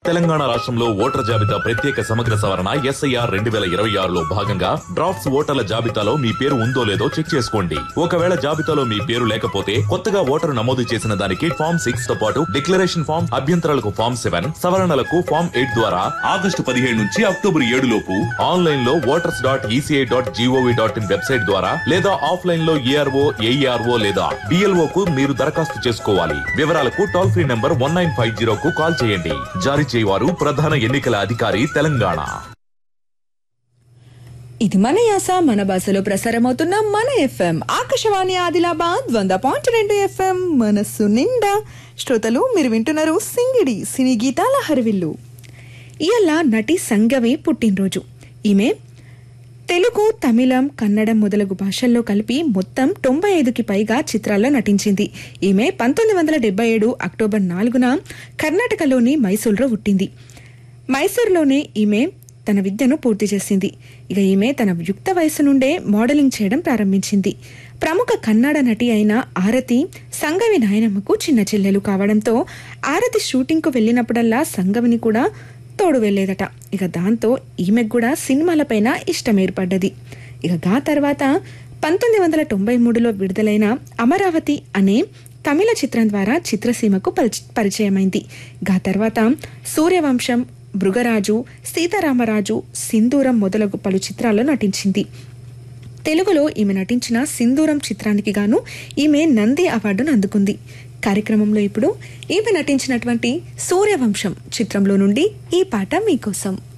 తెలంగాణ రాష్ట్రంలో ఓటర్ జాబితా ప్రత్యేక సమగ్ర సవరణ ఎస్ఐఆర్ రెండు వేల ఇరవై ఆరులో భాగంగా డ్రాఫ్ట్స్ ఓటర్ల జాబితాలో మీ పేరు ఉందో లేదో చెక్ చేసుకోండి ఒకవేళ జాబితాలో మీ పేరు లేకపోతే కొత్తగా ఓటరు నమోదు చేసిన దానికి ఫామ్ సిక్స్ తో పాటు డిక్లరేషన్ ఫామ్ అభ్యంతరాలకు ఫామ్ సెవెన్ సవరణలకు ఫామ్ ఎయిట్ ద్వారా ఆగస్టు పదిహేడు నుంచి అక్టోబర్ ఏడు లోపు ఆన్లైన్ లో voters dot ECI dot G O V dot in website ద్వారా లేదా ఆఫ్లైన్ లో ఏఆర్ఓ ఏఈఆర్ఓ లేదా డిఎల్ఓ కు మీరు దరఖాస్తు చేసుకోవాలి వివరాలకు toll free number one nine five zero కు కాల్ చేయండి జారీ చేయవారు ప్రధాన ఎన్నికల అధికారి తెలంగాణ ఇది మన యాస మన భాషలో ప్రసారమవుతున్న మన ఎఫ్ఎం ఆకాశవాణి ఆదిలాబాద్ వంద పాయింట్ రెండు ఎఫ్ఎం మనస్సు నిండా శ్రోతలు మీరు వింటున్నారు సింగిడి సినీ గీతాల హరివిల్లు ఇవాళ నటి సంగవి పుట్టినరోజు ఈమె తెలుగు తమిళం కన్నడం మొదలగు భాషల్లో కలిపి మొత్తం తొంభై ఐదుకి పైగా చిత్రాల్లో నటించింది ఈమె పంతొమ్మిది వందల డెబ్బై ఏడు అక్టోబర్ నాలుగున కర్ణాటకలోని మైసూర్లో పుట్టింది మైసూర్లోనే ఈమె తన విద్యను పూర్తి చేసింది ఇక ఈమె తన యుక్త వయసు నుండే మోడలింగ్ చేయడం ప్రారంభించింది ప్రముఖ కన్నడ నటి అయిన ఆరతి సంగవి నాయనమ్మకు చిన్న చెల్లెలు కావడంతో ఆరతి షూటింగ్కు వెళ్ళినప్పుడల్లా సంగవిని కూడా తోడు వెళ్లేదట ఇక దాంతో ఈమెకు కూడా సినిమాలపైన ఇష్టం ఏర్పడ్డది ఇక గా తర్వాత పంతొమ్మిది వందల తొంభై మూడులో విడుదలైన అమరావతి అనే తమిళ చిత్రం ద్వారా చిత్రసీమకు పరిచ- పరిచయమైంది గా తర్వాత సూర్యవంశం భృగరాజు సీతారామరాజు సింధూరం మొదలగు పలు చిత్రాల్లో నటించింది తెలుగులో ఈమె నటించిన సింధూరం చిత్రానికి గాను ఈమె నంది అవార్డును అందుకుంది కార్యక్రమంలో ఇప్పుడు ఈమె నటించినటువంటి సూర్యవంశం చిత్రంలో నుండి ఈ పాట మీకోసం